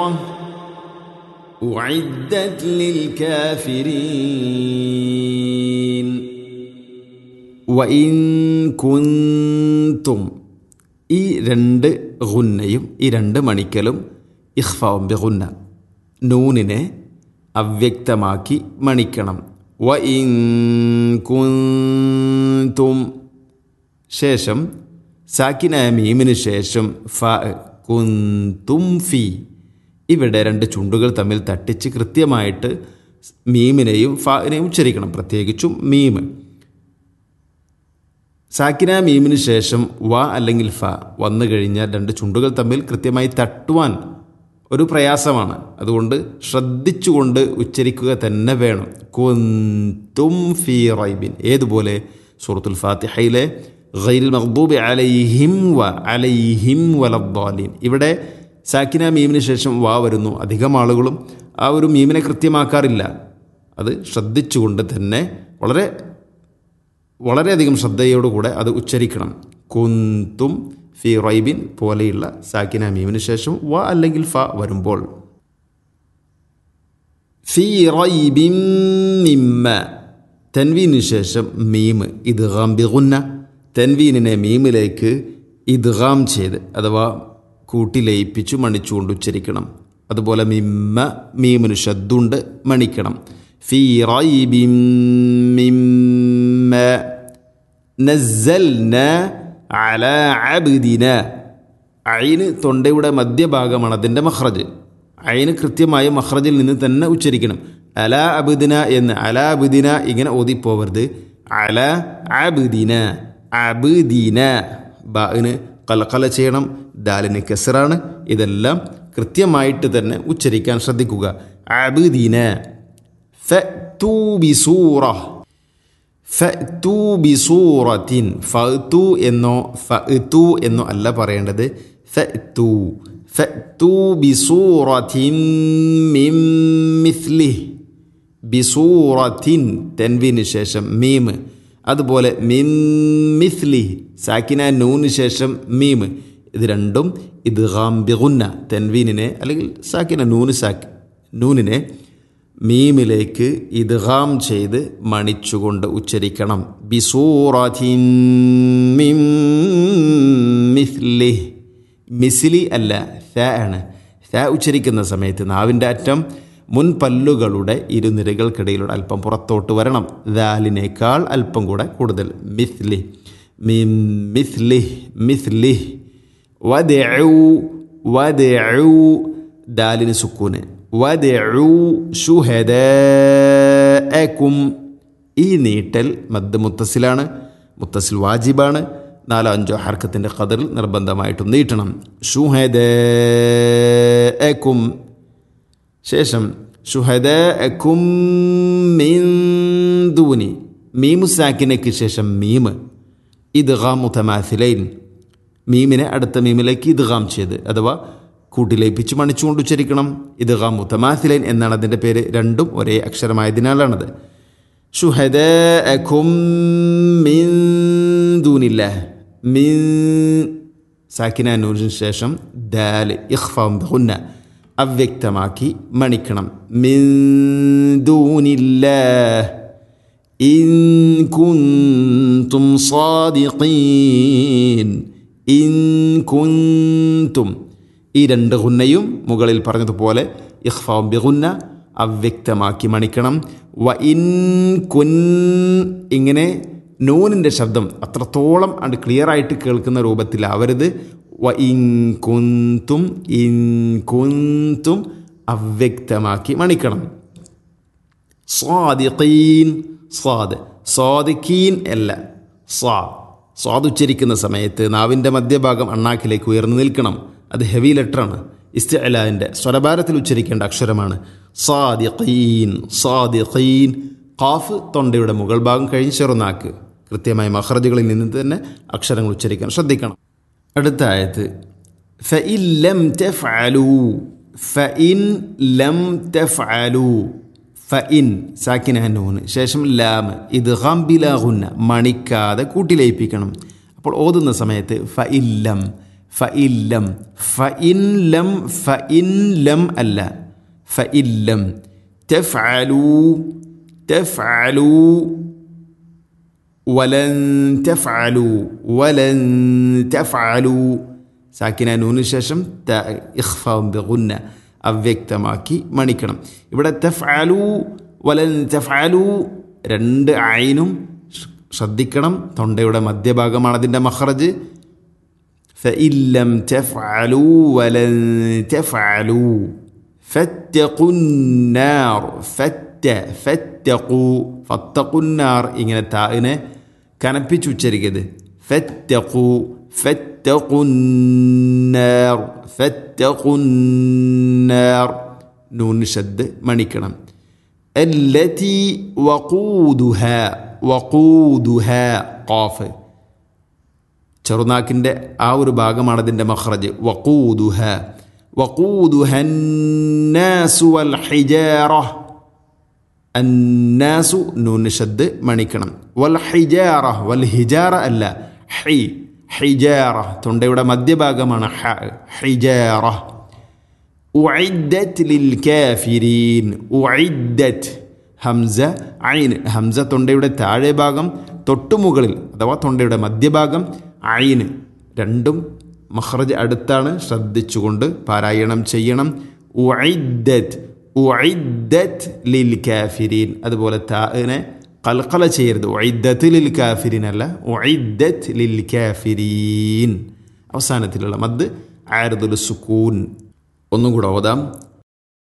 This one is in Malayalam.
أعدت للكافرين وإن كنتم ഈ രണ്ട് ഗുന്നയും ഈ രണ്ട് മണിക്കലും ഇഖ്ഫാവും ബിഗുന്ന നൂനിനെ അവ്യക്തമാക്കി മണിക്കണം വ ഇൻ കുന്തും ശേഷം സാക്കിനായ മീമിന് ശേഷം ഫ കുന്തും ഫി ഇവിടെ രണ്ട് ചുണ്ടുകൾ തമ്മിൽ തട്ടിച്ച് കൃത്യമായിട്ട് മീമിനെയും ഫാനെയും ഉച്ചരിക്കണം പ്രത്യേകിച്ചും മീമ് സാക്കിന മീമിന് ശേഷം വ അല്ലെങ്കിൽ ഫ വന്നു കഴിഞ്ഞാൽ രണ്ട് ചുണ്ടുകൾ തമ്മിൽ കൃത്യമായി തട്ടുവാൻ ഒരു പ്രയാസമാണ് അതുകൊണ്ട് ശ്രദ്ധിച്ചുകൊണ്ട് ഉച്ചരിക്കുക തന്നെ വേണം കുന്തും ഫി റൈബിൻ ഏതുപോലെ സൂറത്തുൽ ഫാത്തിഹയിലെ ഗൈൽ മഖ്ദൂബി അലൈഹിം വ അലൈഹിം വലദ്ദാലീൻ ഇവിടെ സാക്കിന മീമിന് ശേഷം വാ വരുന്നു അധികം ആളുകളും ആ ഒരു മീമിനെ കൃത്യമാക്കാറില്ല അത് ശ്രദ്ധിച്ചുകൊണ്ട് തന്നെ വളരെ വളരെയധികം ശ്രദ്ധയോടുകൂടെ അത് ഉച്ചരിക്കണം കുന്തും ഫി റൈബിൻ പോലെയുള്ള സാക്കിന മീമിന് ശേഷം വ അല്ലെങ്കിൽ ഫ വരുമ്പോൾ ഫി റൈബിൻ മിമ്മ തൻവീനു ശേഷം മീമ് ഇദ്ഗാം ബിഗുന്ന തൻവീനിനെ മീമിലേക്ക് ഇദ്ഗാം ചെയ്ത് അഥവാ കൂട്ടി ലയിപ്പിച്ചു മണിച്ചുകൊണ്ട് ഉച്ചരിക്കണം അതുപോലെ മിമ്മ മീമിന് ശബ്ദുണ്ട് മണിക്കണം ഫി റൈബിൻ മിമ്മ നസ്സൽന അല അബ്ദിന അയിന് തൊണ്ടയുടെ മധ്യഭാഗമാണ് അതിൻ്റെ മഹ്റജ് അയിന് കൃത്യമായ മഹ്റജിൽ നിന്ന് തന്നെ ഉച്ചരിക്കണം അല അബുദിന എന്ന് അല അബുദിന ഇങ്ങനെ ഓതിപ്പോവരുത് അല അബുദിന അബുദീന ബാന് കലക്കല ചെയ്യണം ദാലിന് കെസറാണ് ഇതെല്ലാം കൃത്യമായിട്ട് തന്നെ ഉച്ചരിക്കാൻ ശ്രദ്ധിക്കുക അബുദീന ഫു ബിസൂറ ഫു ബിസൂറത്തിൻ ഫു എന്നോ ഫു എന്നോ അല്ല പറയേണ്ടത് ഫു ഫു ബിസൂറത്തിൻ മിം മിസ്ലി ബിസൂറത്തിൻ തെൻവിന് ശേഷം മീം അതുപോലെ മിം മിസ്ലി സാക്കിന നൂന് ശേഷം മീം ഇത് രണ്ടും ഇത് ബിഗുന്ന തെൻവീനിനെ അല്ലെങ്കിൽ സാക്കിന നൂന് സാക്ക് നൂനിനെ മീമിലേക്ക് ഇദ്ഗാം ചെയ്ത് മണിച്ചുകൊണ്ട് ഉച്ചരിക്കണം ബിസൂറത്തിൻ മിം മിസ്ലി മിസ്ലി അല്ല ത ആണ് ത ഉച്ചരിക്കുന്ന സമയത്ത് നാവിൻ്റെ അറ്റം മുൻപല്ലുകളുടെ ഇരുനിരകൾക്കിടയിലൂടെ അല്പം പുറത്തോട്ട് വരണം ദാലിനേക്കാൾ അല്പം കൂടെ കൂടുതൽ മിസ്ലി മിം മിസ്ലി മിസ്ലി വദഉ വദഉ ദാലിന് സുക്കൂന് വദഉ ശുഹദാഅക്കും ഈ നീട്ടൽ മദ് മുത്തസിലാണ് മുത്തസിൽ വാജിബാണ് നാലോ അഞ്ചോ ഹർക്കത്തിൻ്റെ ഖദറിൽ നിർബന്ധമായിട്ടും നീട്ടണം ഷുഹദാഅക്കും ശേഷം ഷുഹദാഅക്കും മിൻ ദൂനി മീമു സാക്കിനയ്ക്ക് ശേഷം മീമ് ഇദ്ഗാം മുതമാസിലൈൻ മീമിനെ അടുത്ത മീമിലേക്ക് ഇദ്ഗാം ചെയ്ത് അഥവാ കൂട്ടിലേപ്പിച്ച് മണിച്ചുകൊണ്ട് ഉച്ചരിക്കണം ഇദ്ഗാം മുതമാസിലൈൻ എന്നാണ് അതിൻ്റെ പേര് രണ്ടും ഒരേ അക്ഷരമായതിനാലാണത് ഷുഹദാഅക്കും മിൻ ദൂനില്ല മിൻ സാക്കിന നൂറിന് ശേഷം ദാൽ ഇഖ്ഫാം ബിഗുന്ന അവ്യക്തമാക്കി മണിക്കണം മിൻ ദൂനില്ലാഹ് ഇൻ കുന്തും സാദിഖീൻ ഇൻ കുന്തും ഈ രണ്ട് ഗുന്നയും മുകളിൽ പറഞ്ഞതുപോലെ ഇഖ്ഫാം ബിഗുന്ന അവ്യക്തമാക്കി മണിക്കണം വ ഇൻ കുൻ ഇങ്ങനെ നൂനിൻ്റെ ശബ്ദം അത്രത്തോളം അത് ക്ലിയർ ആയിട്ട് കേൾക്കുന്ന രൂപത്തിലാവരുത് വ ഇൻ കുന്തും ഇൻ കുന്തും അവ്യക്തമാക്കി മണിക്കണം സ്വാദിഖീൻ സ്വാദ് സ്വാദിഖീൻ അല്ല സ്വാ സ്വാദ് ഉച്ചരിക്കുന്ന സമയത്ത് നാവിൻ്റെ മധ്യഭാഗം അണ്ണാക്കിലേക്ക് ഉയർന്നു നിൽക്കണം അത് ഹെവി ലെറ്ററാണ് ഇസ്തലാൻ്റെ സ്വരഭാരത്തിൽ ഉച്ചരിക്കേണ്ട അക്ഷരമാണ് സാദിഖീൻ സാദിഖീൻ ഖാഫ് തൊണ്ടയുടെ മുകൾ ഭാഗം കഴിഞ്ഞ് ചെറുനാക്ക് കൃത്യമായ മഹ്റജുകളിൽ നിന്ന് തന്നെ അക്ഷരങ്ങൾ ഉച്ചരിക്കാൻ ശ്രദ്ധിക്കണം അടുത്ത ആയത്ത് ഫഇൻ ലം തഫ്അലു ഫഇൻ ലം തഫ്അലു ഫഇൻ സാക്കിന നൂന് ശേഷം ലാമ് ഇത് ഹംബിലാഹുന്ന മണിക്കാതെ കൂട്ടിലയിപ്പിക്കണം അപ്പോൾ ഓതുന്ന സമയത്ത് ഫഇല്ലം ഫഇല്ലം ഫഇൻലം ഫഇൻലം അല്ല ഫഇല്ലം തഫ്അലൂ തഫ്അലൂ വലൻ തഫ്അലൂ വലൻ തഫ്അലൂ സാക്കിന നൂന് ശേഷം ത ഇഖ്ഫാം ബിഗുന്ന അവ്യക്തമാക്കി മണിക്കണം ഇവിടെ തഫ്അലൂ വലൻ തഫ്അലൂ രണ്ട് ഐനും ശ്രദ്ധിക്കണം തൊണ്ടയുടെ മധ്യഭാഗമാണ് അതിൻ്റെ മഹ്റജ് فإن لم تفعلوا ولن تفعلوا فاتقوا النار فت فاتقوا فاتقوا النار ഇങ്ങനെ താഇനെ കനപ്പിച്ച് ഉച്ചരിക്കരുത് فاتقوا فاتقوا النار فاتقوا النار നൂൻ ഷദ് മണിക്കണം التي وقودها وقودها قاف ചെറുനാക്കിൻ്റെ ആ ഒരു ഭാഗമാണ് അതിൻ്റെ മഹ്റജ് വക്കൂദുഹ വക്കൂദുഹന്നാസു വൽ ഹിജാറ അന്നാസു നൂന് ഷദ് മണിക്കണം വൽ ഹിജാറ വൽ ഹിജാറ അല്ല ഹി ഹിജാറ തൊണ്ടയുടെ മധ്യഭാഗമാണ് ഹ ഹിജാറ ഉഇദ്ദത്ത് ലിൽ കാഫിരീൻ ഉഇദ്ദത്ത് ഹംസ ഐൻ ഹംസ തൊണ്ടയുടെ താഴെ ഭാഗം തൊട്ടുമുകളിൽ അഥവാ തൊണ്ടയുടെ മധ്യഭാഗം ഐന് രണ്ടും മഹ്റജ് അടുത്താണ് ശ്രദ്ധിച്ചുകൊണ്ട് പാരായണം ചെയ്യണം ഉഇദ്ദത്ത് ഉഇദ്ദത്ത് ലിൽ കാഫിരീൻ അതുപോലെ താഇനെ കൽക്കല ചെയ്യരുത് ഉഇദ്ദത്ത് ലിൽ കാഫിരീൻ അല്ല ഉഇദ്ദത്ത് ലിൽ കാഫിരീൻ അവസാനത്തിലുള്ള മദ് ആരദുൽ സുക്കൂൻ ഒന്നും കൂടെ ഓതാം